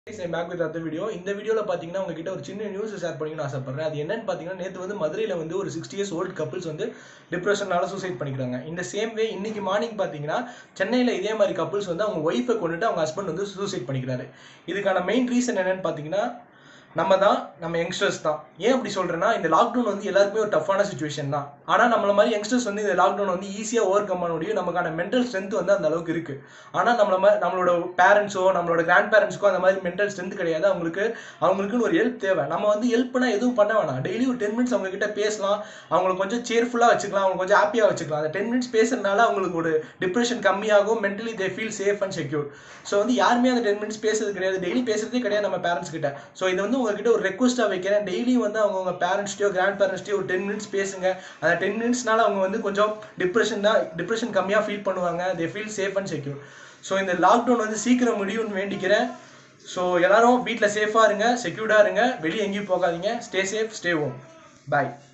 back with அடுத்த video இந்த வீடியோவில் பார்த்தீங்கன்னா உங்ககிட்ட ஒரு சின்ன நியூஸ் ஷேர் பண்ணிக்கணும்னு ஆசைப்படுறேன் அது என்னன்னு பார்த்தீங்கன்னா நேற்று வந்து மதுரையில் வந்து ஒரு சிக்ஸ்டி இயர்ஸ் ஓல்டு கப்பிள்ஸ் வந்து டிப்ரெஷனால சூசைட் பண்ணிக்கிறாங்க இந்த சேம் வே இன்னைக்கு மார்னிங் பார்த்தீங்கன்னா சென்னையில் இதே மாதிரி கப்பிள்ஸ் வந்து அவங்க ஒய்ஃபை கொண்டுட்டு அவங்க ஹஸ்பண்ட் வந்து சூசைட் பண்ணிக்கிறாரு இதுக்கான மெயின் ரீசன் என்னன்னு பார்த்தீங்கன்னா நம்ம தான் நம்ம யங்ஸ்டர்ஸ் தான் ஏன் அப்படி சொல்கிறேன்னா இந்த லாக்டவுன் வந்து எல்லாருக்குமே ஒரு டஃப்பான சுச்சுவேஷன் தான் ஆனால் நம்மள மாதிரி யங்ஸ்டர்ஸ் வந்து இந்த லாக்டவுன் வந்து ஈஸியாக ஓவர் கம் பண்ண முடியும் நமக்கான மென்டல் ஸ்ட்ரென்த் வந்து அந்த அளவுக்கு இருக்குது ஆனால் நம்மள மா- நம்மளோட பேரண்ட்ஸோ நம்மளோட கிராண்ட் பேரண்ட்ஸ்க்கோ அந்த மாதிரி மென்டல் ஸ்ட்ரென்த் கிடையாது அவங்களுக்கு அவங்களுக்குன்னு ஒரு ஹெல்ப் தேவை நம்ம வந்து ஹெல்ப்னா எதுவும் பண்ண வேணாம் டெய்லி ஒரு டென் மினிட்ஸ் அவங்க கிட்ட பேசலாம் அவங்களுக்கு கொஞ்சம் சேர்ஃபுல்லாக வச்சுக்கலாம் அவங்க கொஞ்சம் ஹாப்பியாக வச்சுக்கலாம் அந்த டென் மினிட்ஸ் பேசுறதுனால அவங்களுக்கு ஒரு டிப்ரெஷன் கம்மியாகும் mentally they feel safe and secure so வந்து யாருமே அந்த டென் மினிட்ஸ் பேசுறது கிடையாது டெய்லி பேசுறதே கிடையாது நம்ம பேரண்ட்ஸ் கிட்ட ஸோ இது வந்து உங்ககிட்ட ஒரு ரெக்வஸ்ட்டாக வைக்கிறேன் டெய்லி வந்து அவங்க உங்க பேரண்ட்ஸ்டையோ கிராண்ட் பேரண்ட்ஸ்டையோ ஒரு டென் மினிட்ஸ் பேசுங்க அந்த டென் மினிட்ஸ்னால அவங்க வந்து கொஞ்சம் டிப்ரெஷன் தான் டிப்ரெஷன் கம்மியாக ஃபீல் பண்ணுவாங்க they feel safe and secure so இந்த லாக்டவுன் வந்து சீக்கிரம் முடியும்னு வேண்டிக்கிறேன் ஸோ எல்லாரும் வீட்டில் சேஃபாக இருங்க செக்யூர்டாக இருங்க வெளியே எங்கேயும் போகாதீங்க ஸ்டே சேஃப் ஸ்டே ஹோம் பாய்